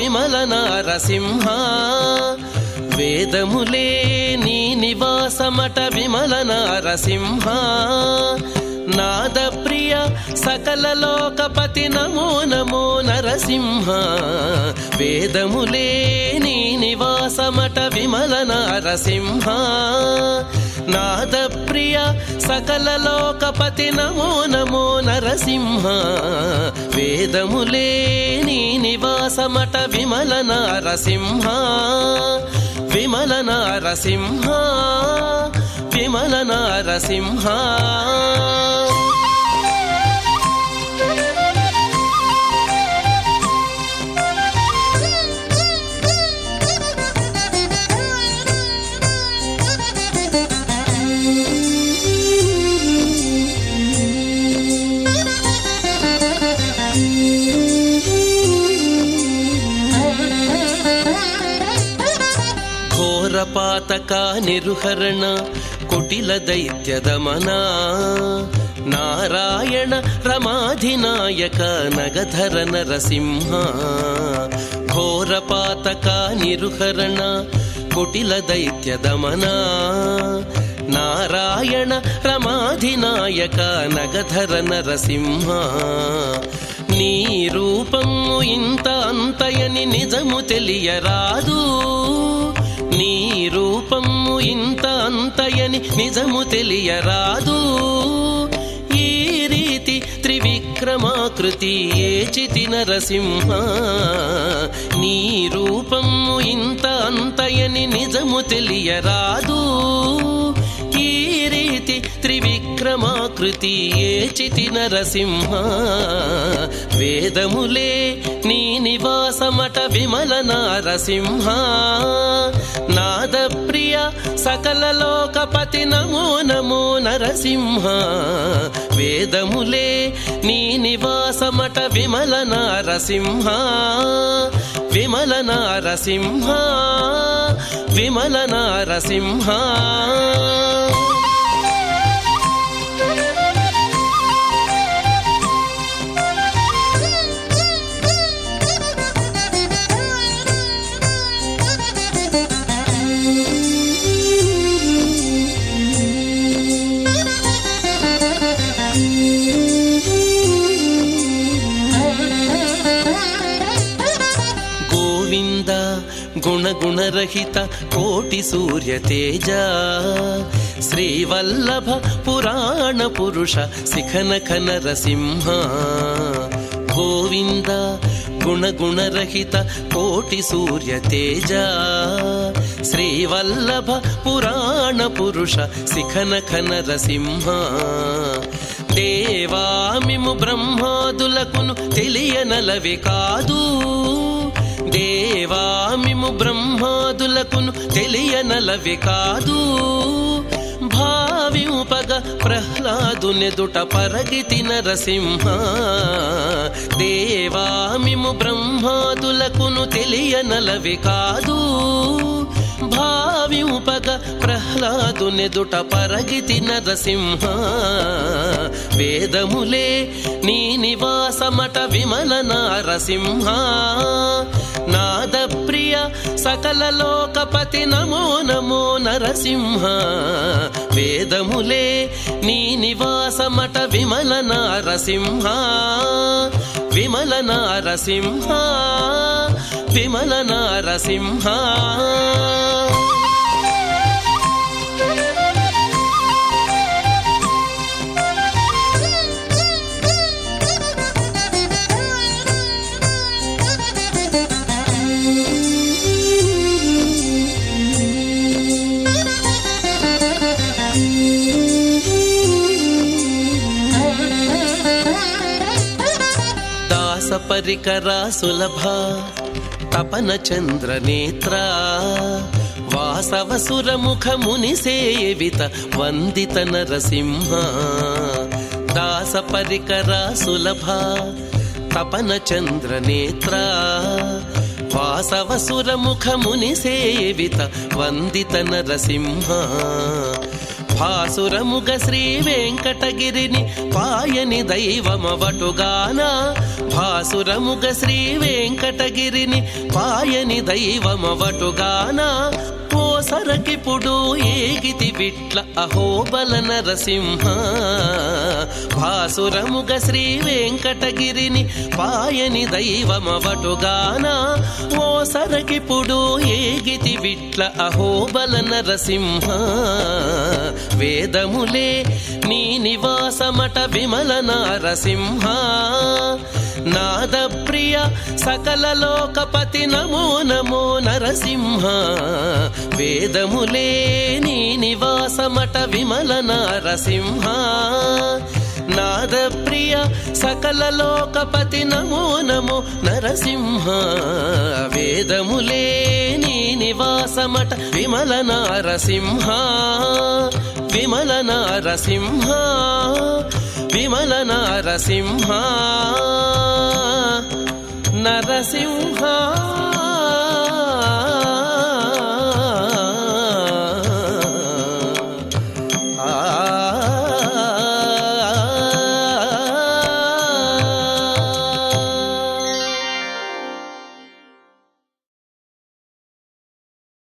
విమల నారసింహ వేదములే నీ నివాసమట విమల నారసింహ నాద ప్రియ సకల లోకపతి నమో నమో నరసింహ వేదములే నీ నివాసమట విమల నారసింహ నాద ప్రియ సకల లోకపతి నమో నమో నరసింహ వేదములే నీ నివాసమట విమల నారసింహ విమల నారసింహ విమల నారసింహ ఘోరపాతక నిరుహరణ కుటిల దైత్య దమన నారాయణ రమాధినాయక నగధర నరసింహ ఘోరపాతక నిరుహరణ కుటిల దైత్య దమన నారాయణ రమాధినాయక నగధర నరసింహ నీ రూపము ఇంత అంతయని నిజము తెలియరాదు నీ రూపము ఇంత అంతయని నిజము తెలియరాదు ఈ రీతి త్రివిక్రమాకృతి ఏ చితి నరసింహ నీ రూపము ఇంత అంతయని నిజము తెలియరాదు ఈ రీతి త్రివిక్రమాకృతి ఏ చితి నరసింహ వేదములే నీ నివాసమట విమల నారసింహ నాద ప్రియ సకల లోకపతి నమో నమో నరసింహ వేదములే నీ నివాసమట విమల నారసింహ విమల నారసింహ విమల నారసింహ గోవింద గుణగుణరహిత కోటి సూర్య తేజ శ్రీవల్లభ పురాణ పురుష శిఖనఖ నరసింహ గోవింద గుణగుణరహిత కోటి సూర్య తేజ శ్రీవల్లభ పురాణ పురుష శిఖనఖ నరసింహ దేవామిము బ్రహ్మాదులకును తెలియనలవి కాదు దేవామిము బ్రహ్మాదులకును తెలియనలవి కాదు భావింపగ ప్రహ్లాదునెదుట పరగితి నరసింహ దేవామిము బ్రహ్మాదులకును తెలియనలవి కాదు భావింపగ ప్రహ్లాదునెదుట పరగితి నరసింహ వేదములే నీ నివాసమట విమల నారసింహ నాద ప్రియ సకల లోకపతి నమో నమో నరసింహ వేదములే నీ నివాసమట విమల నారసింహ విమల నారసింహ విమల నారసింహ దాస పరికరా సులభ తపన చంద్ర నేత్ర వాసవ సురముఖ ముని సేవిత వందిత నరసింహ దాస పరికరా సులభ తపన చంద్ర నేత్ర వాసవ సురముఖ ముని సేవిత వందిత నరసింహ భాసురముగ శ్రీ వెంకటగిరిని పాయని దైవమవటుగాన భాసురముగ శ్రీ వెంకటగిరిని పాయని దైవమవటుగాన ఓ సరకిపుడు ఏగితి విట్ల అహోబల నరసింహ భాసురముగ శ్రీ వెంకటగిరిని పాయని దైవమవటుగాన ఓ సరకిపుడు ఏగితి విట్ల అహోబల నరసింహ వేదములే నీ నివాసమట విమల నరసింహ నాద ప్రియ సకల లోకపతి నమో నమో నరసింహ వేదములే నీ నివాసమట విమల నరసింహ నాద ప్రియ సకల లోకపతి నమో నమో నరసింహ వేదములే నీ నివాసమట విమల నరసింహ విమల నరసింహ విమల నరసింహ నరసింహ